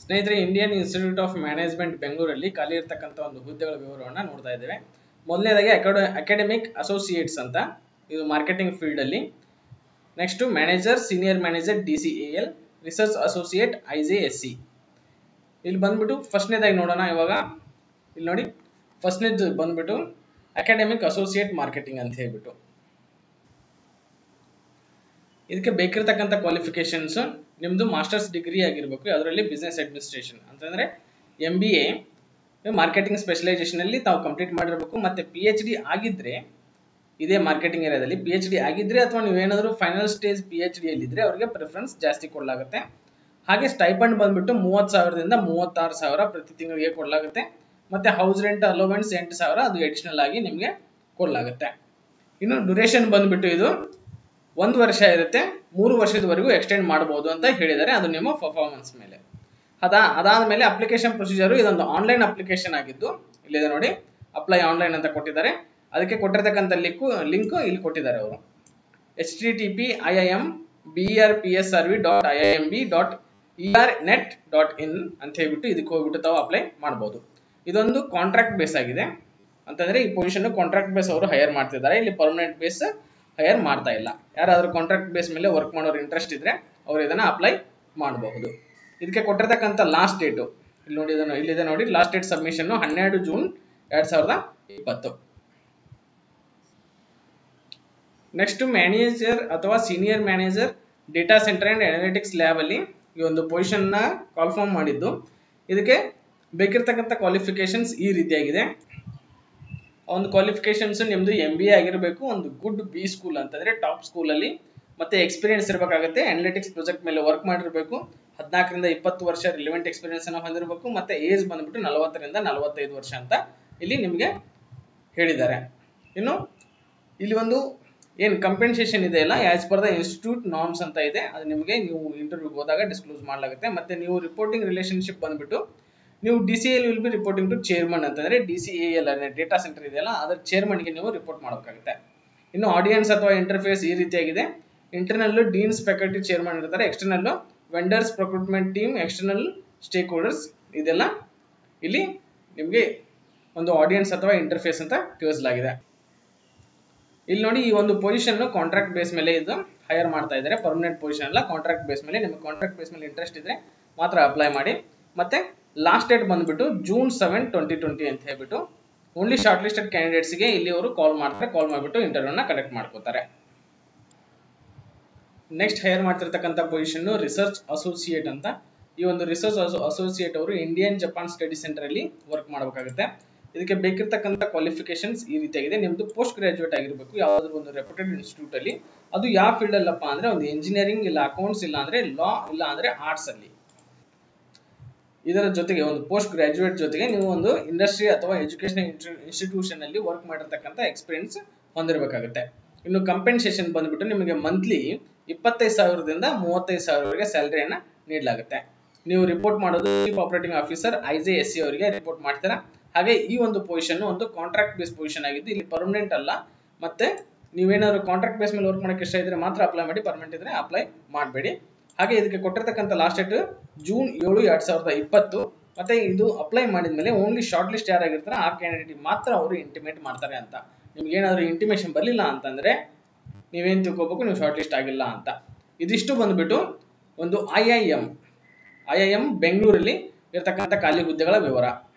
ಸ್ನೇಹಿತರೆ Indian institute of management ಬೆಂಗಳೂರಲ್ಲಿ ಖಾಲಿ ಇರ್ತಕ್ಕಂಥ ಒಂದು ಹುದ್ದೆಗಳ ವಿವರವನ್ನು ನೋಡ್ತಾ ಇದ್ದೇವೆ ಮೊದಲನೇದಾಗಿ ಅಕಾಡ ಅಕಾಡೆಮಿಕ್ ಅಸೋಸಿಯೇಟ್ಸ್ ಅಂತ ಇದು ಮಾರ್ಕೆಟಿಂಗ್ ಫೀಲ್ಡ್ ಅಲ್ಲಿ next manager senior manager D C A L research associate I J S C ಇಲ್ಲಿ ಬಂದ್ಬಿಟ್ಟು ಫಸ್ಟ್ನೇದಾಗಿ ನೋಡೋಣ ಇವಾಗ ಇಲ್ಲಿ ನೋಡಿ ಫಸ್ಟ್ನೇದು ಬಂದ್ಬಿಟ್ಟು ಅಕಾಡೆಮಿಕ್ ಅಸೋಸಿಯೇಟ್ ಮಾರ್ಕೆಟಿಂಗ್ ಅಂತ ಹೇಳ್ಬಿಟ್ಟು ಇದಕ್ಕೆ ಬೇಕಿರ್ತಕ್ಕಂಥ ಕ್ವಾಲಿಫಿಕೇಶನ್ಸ್ ನಿಮ್ಮದು ಮಾಸ್ಟರ್ಸ್ ಡಿಗ್ರಿ ಆಗಿರಬೇಕು ಅದರಲ್ಲಿ ಬಿಸ್ನೆಸ್ ಅಡ್ಮಿನಿಸ್ಟ್ರೇಷನ್ ಅಂತಂದರೆ ಎಮ್ ಬಿ ಎ ಮಾರ್ಕೆಟಿಂಗ್ ಸ್ಪೆಷಲೈಸೇಷನಲ್ಲಿ ತಾವು ಕಂಪ್ಲೀಟ್ ಮಾಡಿರಬೇಕು ಮತ್ತು ಪಿ ಎಚ್ ಡಿ ಆಗಿದ್ದರೆ ಇದೇ ಮಾರ್ಕೆಟಿಂಗ್ ಏರಿಯಾದಲ್ಲಿ ಪಿ ಎಚ್ ಡಿ ಆಗಿದ್ದರೆ ಅಥವಾ ನೀವೇನಾದರೂ ಫೈನಲ್ ಸ್ಟೇಜ್ ಪಿ ಎಚ್ ಡಿಯಲ್ಲಿದ್ದರೆ ಅವರಿಗೆ ಪ್ರಿಫರೆನ್ಸ್ ಜಾಸ್ತಿ ಕೊಡಲಾಗುತ್ತೆ ಹಾಗೆ ಸ್ಟೈಪಂಡ್ ಬಂದ್ಬಿಟ್ಟು ಮೂವತ್ತು ಸಾವಿರದಿಂದ ಮೂವತ್ತಾರು ಸಾವಿರ ಪ್ರತಿ ತಿಂಗಳಿಗೆ ಕೊಡಲಾಗುತ್ತೆ ಮತ್ತು ಹೌಸ್ ರೆಂಟ್ ಅಲೋವೆನ್ಸ್ ಎಂಟು ಸಾವಿರ ಅದು ಎಡಿಷನಲ್ ಆಗಿ ನಿಮಗೆ ಕೊಡಲಾಗುತ್ತೆ ಇನ್ನು ಡ್ಯುರೇಷನ್ ಬಂದ್ಬಿಟ್ಟು ಇದು ಒಂದು ವರ್ಷ ಇರುತ್ತೆ ಮೂರು ವರ್ಷದವರೆಗೂ ಎಕ್ಸ್ಟೆಂಡ್ ಮಾಡಬಹುದು ಅಂತ ಹೇಳಿದ್ದಾರೆ ಅದು ನಿಮ್ಮ ಪರ್ಫಾರ್ಮೆನ್ಸ್ ಮೇಲೆ ಅದಾ ಅದಾದಮೇಲೆ ಅಪ್ಲಿಕೇಶನ್ ಪ್ರೊಸೀಜರು ಇದೊಂದು ಆನ್ಲೈನ್ ಅಪ್ಲಿಕೇಶನ್ ಆಗಿದ್ದು ಇಲ್ಲಿದೆ ನೋಡಿ ಅಪ್ಲೈ ಆನ್ಲೈನ್ ಅಂತ ಕೊಟ್ಟಿದ್ದಾರೆ ಅದಕ್ಕೆ ಕೊಟ್ಟಿರ್ತಕ್ಕಂಥ ಲಿಂಕು ಲಿಂಕು ಇಲ್ಲಿ ಕೊಟ್ಟಿದ್ದಾರೆ ಅವರು H T T P I I M B R P S R V dot I I M B dot E R net dot in ಅಂತ ಹೇಳ್ಬಿಟ್ಟು ಇದಕ್ಕೆ ಹೋಗ್ಬಿಟ್ಟು ತಾವು ಅಪ್ಲೈ ಮಾಡ್ಬೋದು ಇದೊಂದು ಕಾಂಟ್ರಾಕ್ಟ್ ಬೇಸ್ ಆಗಿದೆ ಅಂತಂದ್ರೆ ಈ ಪೊಸಿಷನ್ ಕಾಂಟ್ರಾಕ್ಟ್ ಬೇಸ್ ಅವರು ಹೈಯರ್ ಮಾಡ್ತಿದ್ದಾರೆ ಇಲ್ಲಿ ಪರ್ಮನೆಂಟ್ ಬೇಸ್ ಹೈಯರ್ ಮಾಡ್ತಾ ಇಲ್ಲ ಯಾರಾದರೂ ಕಾಂಟ್ರಾಕ್ಟ್ ಬೇಸ್ ಮೇಲೆ ವರ್ಕ್ ಮಾಡೋರು ಇಂಟ್ರೆಸ್ಟ್ ಇದ್ರೆ ಅವ್ರು ಇದನ್ನ ಅಪ್ಲೈ ಮಾಡಬಹುದು ಇದಕ್ಕೆ ಕೊಟ್ಟಿರ್ತಕ್ಕಂಥ ಲಾಸ್ಟ್ ಡೇಟು ಇಲ್ಲಿ ನೋಡಿ ಇದನ್ನು ಇಲ್ಲಿದೆ ನೋಡಿ ಲಾಸ್ಟ್ ಡೇಟ್ ಸಬ್ಮಿಷನ್ ಹನ್ನೆರಡು ಜೂನ್ ಎರಡ್ ಸಾವಿರದ ಇಪ್ಪತ್ತು ನೆಕ್ಸ್ಟ್ ಮ್ಯಾನೇಜರ್ ಅಥವಾ senior manager data centre and analytics lab ಅಲ್ಲಿ ಈ ಒಂದು ಪೊಸಿಷನ್ ನ ಕಾಲ್ಫಾರ್ಮ್ ಮಾಡಿದ್ದು ಇದಕ್ಕೆ ಬೇಕಿರ್ತಕ್ಕಂಥ ಕ್ವಾಲಿಫಿಕೇಶನ್ಸ್ ಈ ರೀತಿಯಾಗಿದೆ ಒಂದು ಕ್ವಾಲಿಫಿಕೇಶನ್ಸ್ ನಿಮ್ದು ಎಂ ಬಿ ಎ ಆಗಿರಬೇಕು ಒಂದು ಗುಡ್ ಬಿ ಸ್ಕೂಲ್ ಅಂತಂದ್ರೆ ಟಾಪ್ ಸ್ಕೂಲಲ್ಲಿ ಮತ್ತೆ ಎಕ್ಸ್ಪೀರಿಯನ್ಸ್ ಇರಬೇಕಾಗುತ್ತೆ ಅನಾಲಿಟಿಕ್ಸ್ ಪ್ರಾಜೆಕ್ಟ್ ಮೇಲೆ ವರ್ಕ್ ಮಾಡಿರಬೇಕು ಹದಿನಾಲ್ಕರಿಂದ ಇಪ್ಪತ್ತು ವರ್ಷ ರಿಲಿವೆಂಟ್ ಎಕ್ಸ್ಪೀರಿಯನ್ಸ್ ಅನ್ನು ಹೊಂದಿರಬೇಕು ಮತ್ತೆ ಏಜ್ ಬಂದ್ಬಿಟ್ಟು ನಲವತ್ತರಿಂದ ನಲವತ್ತೈದು ವರ್ಷ ಅಂತ ಇಲ್ಲಿ ನಿಮಗೆ ಹೇಳಿದ್ದಾರೆ ಇನ್ನು ಇಲ್ಲಿ ಒಂದು ಏನು ಕಂಪೆನ್ಸೇಷನ್ ಇದೆ ಅಲ್ಲ as per the institute norms ಅಂತ ಇದೆ ಅದು ನಿಮಗೆ ನೀವು ಇಂಟರ್ವ್ಯೂಗೆ ಹೋದಾಗ ಡಿಸ್ಕ್ಲೋಸ್ ಮಾಡಲಾಗುತ್ತೆ ಮತ್ತೆ ನೀವು ರಿಪೋರ್ಟಿಂಗ್ ರಿಲೇಶನ್ಶಿಪ್ ಬಂದ್ಬಿಟ್ಟು ನೀವು D C L will be reporting to chairman ಅಂತಂದ್ರೆ D C A L data centre ಇದೆಯಲ್ಲ ಅದರ ಚೇರ್ಮನ್ಗೆ ನೀವು ರಿಪೋರ್ಟ್ ಮಾಡಬೇಕಾಗುತ್ತೆ ಇನ್ನು ಆಡಿಯನ್ಸ್ ಅಥವಾ ಇಂಟರ್ಫೇಸ್ ಈ ರೀತಿಯಾಗಿದೆ ಇಂಟರ್ನಲ್ ಡೀನ್ಸ್ ಫ್ಯಾಕಲ್ಟಿ ಚೇರ್ಮನ್ ಇರ್ತಾರೆ external vendors procurement team external stakeholders ಇದೆಲ್ಲ ಇಲ್ಲಿ ನಿಮಗೆ ಒಂದು ಆಡಿಯನ್ಸ್ ಅಥವಾ ಇಂಟರ್ಫೇಸ್ ಅಂತ ತಿಳಿಸಲಾಗಿದೆ ಇಲ್ಲಿ ನೋಡಿ ಈ ಒಂದು ಪೊಸಿಷನ್ ಕಾಂಟ್ರಾಕ್ಟ್ ಬೇಸ್ ಮೇಲೆ ಇದು ಹೈಯರ್ ಮಾಡ್ತಾ ಇದ್ದಾರೆ ಪರ್ಮನೆಂಟ್ ಪೊಸಿಷನ್ ಅಲ್ಲ ಕಾಂಟ್ರಾಕ್ಟ್ ಬೇಸ್ ಮೇಲೆ ನಿಮಗೆ ಕಾಂಟ್ರಾಕ್ಟ್ ಬೇಸ್ ಮೇಲೆ ಇಂಟ್ರೆಸ್ಟ್ ಇದ್ರೆ ಮಾತ್ರ ಅಪ್ಲೈ ಮಾಡಿ ಮತ್ತೆ ಲಾಸ್ಟ್ ಡೇಟ್ ಬಂದ್ಬಿಟ್ಟು ಜೂನ್ ಸೆವೆನ್ ಟ್ವೆಂಟಿ ಟ್ವೆಂಟಿ ಅಂತ ಹೇಳ್ಬಿಟ್ಟು ಓನ್ಲಿ ಶಾರ್ಟ್ ಲಿಸ್ಟೆಡ್ ಕ್ಯಾಂಡಿಡೇಟ್ಸ್ಗೆ ಇಲ್ಲಿ ಅವರು ಕಾಲ್ ಮಾಡ್ತಾರೆ ಕಾಲ್ ಮಾಡಿಬಿಟ್ಟು ಇಂಟರ್ವ್ಯೂನ ಕಲೆಕ್ಟ್ ಮಾಡ್ಕೋತಾರೆ ನೆಕ್ಸ್ಟ್ ಹೈಯರ್ ಮಾಡ್ತಿರ್ತಕ್ಕಂಥ ಪೊಸಿಷನ್ ರಿಸರ್ಚ್ ಅಸೋಸಿಯೇಟ್ ಅಂತ ಈ ಒಂದು ರಿಸರ್ಚ್ ಅಸೋಸಿಯೇಟ್ ಅವರು ಇಂಡಿಯನ್ ಜಪಾನ್ ಸ್ಟಡಿ ಸೆಂಟರ್ ಅಲ್ಲಿ ವರ್ಕ್ ಮಾಡಬೇಕಾಗುತ್ತೆ ಇದಕ್ಕೆ ಬೇಕಿರ್ತಕ್ಕಂಥ ಕ್ವಾಲಿಫಿಕೇಶನ್ಸ್ ಈ ರೀತಿಯಾಗಿದೆ ನಿಮ್ದು ಪೋಸ್ಟ್ ಗ್ರಾಜುಯೇಟ್ ಆಗಿರಬೇಕು ಯಾವ್ದಾದ್ರು ಒಂದು ರೆಪ್ಯೂಟೆಡ್ ಇನ್ಸ್ಟಿಟ್ಯೂಟ್ ಅಲ್ಲಿ ಅದು ಯಾವ ಫೀಲ್ಡ್ ಅಲ್ಲಪ್ಪ ಅಂದ್ರೆ ಒಂದು ಇಂಜಿನಿಯರಿಂಗ್ ಇಲ್ಲ ಅಕೌಂಟ್ಸ್ ಇಲ್ಲ ಅಂದ್ರೆ ಲಾ ಇಲ್ಲ ಅಂದ್ರೆ ಆರ್ಟ್ಸ್ ಅಲ್ಲಿ ಇದರ ಜೊತೆಗೆ ಒಂದು ಪೋಸ್ಟ್ ಗ್ರಾಜುಯೇಟ್ ಜೊತೆಗೆ ನೀವು ಒಂದು ಇಂಡಸ್ಟ್ರಿ ಅಥವಾ ಎಜುಕೇಶನ್ ಇನ್ಸ್ಟಿಟ್ಯೂಷನ್ ಅಲ್ಲಿ ವರ್ಕ್ ಮಾಡಿರ್ತಕ್ಕಂಥ ಎಕ್ಸ್ಪೀರಿಯನ್ಸ್ ಹೊಂದಿರಬೇಕಾಗುತ್ತೆ ಇನ್ನು ಕಂಪೆನ್ಸೇಷನ್ ಬಂದ್ಬಿಟ್ಟು ನಿಮಗೆ ಮಂತ್ಲಿ ಇಪ್ಪತ್ತೈದು ಸಾವಿರದಿಂದ ಮೂವತ್ತೈದು ಸಾವಿರವರೆಗೆ ಸ್ಯಾಲರಿಯನ್ನ ನೀಡಲಾಗುತ್ತೆ ನೀವು ರಿಪೋರ್ಟ್ ಮಾಡೋದು chief operating officer I J S C ಅವರಿಗೆ ರಿಪೋರ್ಟ್ ಮಾಡ್ತೀರಾ ಹಾಗೆ ಈ ಒಂದು ಪೊಸಿಷನ್ ಒಂದು ಕಾಂಟ್ರಾಕ್ಟ್ ಬೇಸ್ ಪೊಸಿಷನ್ ಆಗಿದ್ದು ಇಲ್ಲಿ ಪರ್ಮನೆಂಟ್ ಅಲ್ಲ ಮತ್ತೆ ನೀವೇನಾದ್ರು ಕಾಂಟ್ರಾಕ್ಟ್ ಬೇಸ್ ಮೇಲೆ ವರ್ಕ್ ಮಾಡಕ್ಕೆ ಇಷ್ಟ ಇದ್ರೆ ಮಾತ್ರ ಅಪ್ಲೈ ಮಾಡಿ ಪರ್ಮನೆಂಟ್ ಇದ್ರೆ ಅಪ್ಲೈ ಮಾಡಬೇಡಿ ಹಾಗೆ ಇದಕ್ಕೆ ಕೊಟ್ಟಿರ್ತಕ್ಕಂಥ ಲಾಸ್ಟ್ ಡೇಟ್ ಜೂನ್ ಏಳು ಎರಡ್ ಸಾವಿರದ ಇಪ್ಪತ್ತು ಮತ್ತೆ ಇದು ಅಪ್ಲೈ ಮಾಡಿದ್ಮೇಲೆ ಓನ್ಲಿ ಶಾರ್ಟ್ ಲಿಸ್ಟ್ ಯಾರಾಗಿರ್ತಾರೆ ಆ ಕ್ಯಾಂಡಿಡೇಟ್ ಮಾತ್ರ ಅವರು ಇಂಟಿಮೇಟ್ ಮಾಡ್ತಾರೆ ಅಂತ ನಿಮ್ಗೆ ಏನಾದ್ರು ಇಂಟಿಮೇಷನ್ ಬರಲಿಲ್ಲ ಅಂತಂದ್ರೆ ನೀವೇನ್ ತಿಳ್ಕೊಬೇಕು ನೀವು ಶಾರ್ಟ್ ಲಿಸ್ಟ್ ಆಗಿಲ್ಲ ಅಂತ ಇದಿಷ್ಟು ಬಂದ್ಬಿಟ್ಟು ಒಂದು I I M I I M ಬೆಂಗಳೂರಲ್ಲಿ ಇರ್ತಕ್ಕಂಥ ಖಾಲಿ ಹುದ್ದೆಗಳ ವಿವರ